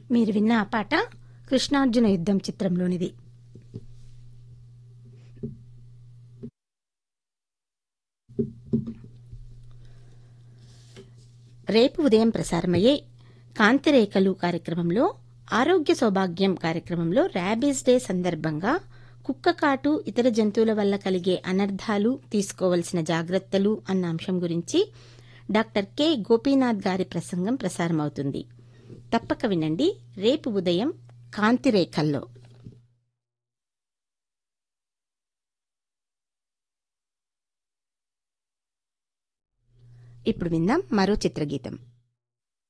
మీరు విన్న ఆ పాట కృష్ణార్జున యుద్ధం చిత్రంలోనిది రేపు ఉదయం ప్రసారమయ్యే కాంతిరేఖలు కార్యక్రమంలో ఆరోగ్య సౌభాగ్యం కార్యక్రమంలో ర్యాబీస్ డే సందర్భంగా కుక్క కాటు ఇతర జంతువుల వల్ల కలిగే అనర్థాలు తీసుకోవలసిన జాగ్రత్తలు అన్న అంశం గురించి డాక్టర్ కె గోపీనాథ్ గారి ప్రసంగం ప్రసారమవుతుంది తప్పక వినండి రేపు ఉదయం కాంతిరేఖల్లో ఇప్పుడు విందాం మరో చిత్రగీతం